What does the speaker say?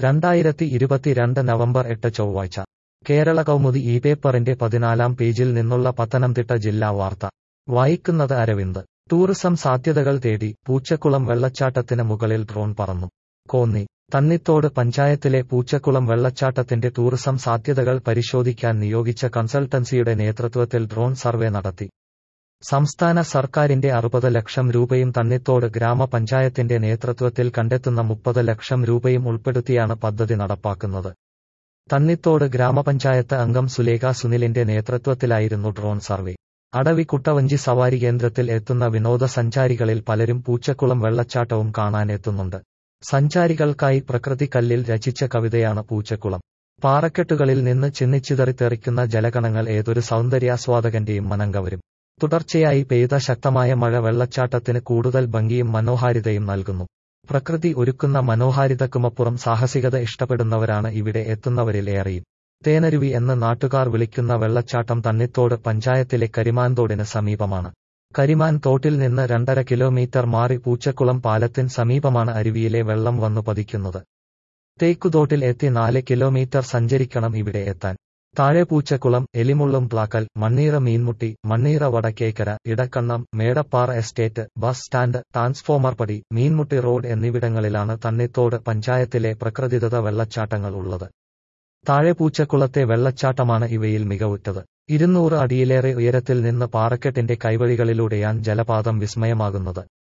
രണ്ടായിരത്തി ഇരുപത്തിരണ്ട് നവംബർ എട്ട് ചൊവ്വാഴ്ച കേരള കൗമുദി ഈ പേപ്പറിന്റെ പതിനാലാം പേജിൽ നിന്നുള്ള പത്തനംതിട്ട ജില്ലാ വാർത്ത വായിക്കുന്നത് അരവിന്ദ് ടൂറിസം സാധ്യതകൾ തേടി പൂച്ചക്കുളം വെള്ളച്ചാട്ടത്തിന് മുകളിൽ ഡ്രോൺ പറന്നു കോന്നി തന്നിത്തോട് പഞ്ചായത്തിലെ പൂച്ചക്കുളം വെള്ളച്ചാട്ടത്തിന്റെ ടൂറിസം സാധ്യതകൾ പരിശോധിക്കാൻ നിയോഗിച്ച കൺസൾട്ടൻസിയുടെ നേതൃത്വത്തിൽ ഡ്രോൺ സർവേ നടത്തി സംസ്ഥാന സർക്കാരിന്റെ അറുപത് ലക്ഷം രൂപയും തന്നിത്തോട് ഗ്രാമപഞ്ചായത്തിന്റെ നേതൃത്വത്തിൽ കണ്ടെത്തുന്ന മുപ്പത് ലക്ഷം രൂപയും ഉൾപ്പെടുത്തിയാണ് പദ്ധതി നടപ്പാക്കുന്നത് തന്നിത്തോട് ഗ്രാമപഞ്ചായത്ത് അംഗം സുലേഖ സുനിലിന്റെ നേതൃത്വത്തിലായിരുന്നു ഡ്രോൺ സർവേ അടവി കുട്ടവഞ്ചി സവാരി കേന്ദ്രത്തിൽ എത്തുന്ന വിനോദസഞ്ചാരികളിൽ പലരും പൂച്ചക്കുളം വെള്ളച്ചാട്ടവും കാണാനെത്തുന്നുണ്ട് സഞ്ചാരികൾക്കായി പ്രകൃതിക്കല്ലിൽ രചിച്ച കവിതയാണ് പൂച്ചക്കുളം പാറക്കെട്ടുകളിൽ നിന്ന് ചിന്നിച്ചിതറിത്തെറിക്കുന്ന ജലകണങ്ങൾ ഏതൊരു സൗന്ദര്യാസ്വാദകന്റെയും മനം കവരും തുടർച്ചയായി പെയ്ത ശക്തമായ മഴ വെള്ളച്ചാട്ടത്തിന് കൂടുതൽ ഭംഗിയും മനോഹാരിതയും നൽകുന്നു പ്രകൃതി ഒരുക്കുന്ന മനോഹാരിതക്കുമപ്പുറം സാഹസികത ഇഷ്ടപ്പെടുന്നവരാണ് ഇവിടെ എത്തുന്നവരിൽ ഏറെയും തേനരുവി എന്ന് നാട്ടുകാർ വിളിക്കുന്ന വെള്ളച്ചാട്ടം തന്നിത്തോട് പഞ്ചായത്തിലെ കരിമാൻതോടിന് സമീപമാണ് കരിമാൻ തോട്ടിൽ നിന്ന് രണ്ടര കിലോമീറ്റർ മാറി പൂച്ചക്കുളം പാലത്തിന് സമീപമാണ് അരുവിയിലെ വെള്ളം വന്നു പതിക്കുന്നത് തേക്കുതോട്ടിൽ എത്തി നാല് കിലോമീറ്റർ സഞ്ചരിക്കണം ഇവിടെ എത്താൻ താഴെ പൂച്ചക്കുളം എലിമുള്ളും Plakkal Manneera Meenmutti Manneera Vadakkekara Idakkannam Medappara estate bus stand transformer പടി മീൻമുട്ടി റോഡ് എന്നിവിടങ്ങളിലാണ് തന്നിത്തോട് പഞ്ചായത്തിലെ പ്രകൃതിദത്ത വെള്ളച്ചാട്ടങ്ങൾ ഉള്ളത് താഴെ പൂച്ചക്കുളത്തെ വെള്ളച്ചാട്ടമാണ് ഇവയിൽ മികവുറ്റത് ഇരുന്നൂറ് അടിയിലേറെ ഉയരത്തിൽ നിന്ന് പാറക്കെട്ടിന്റെ കൈവഴികളിലൂടെയാണ് ജലപാതം വിസ്മയമാകുന്നത്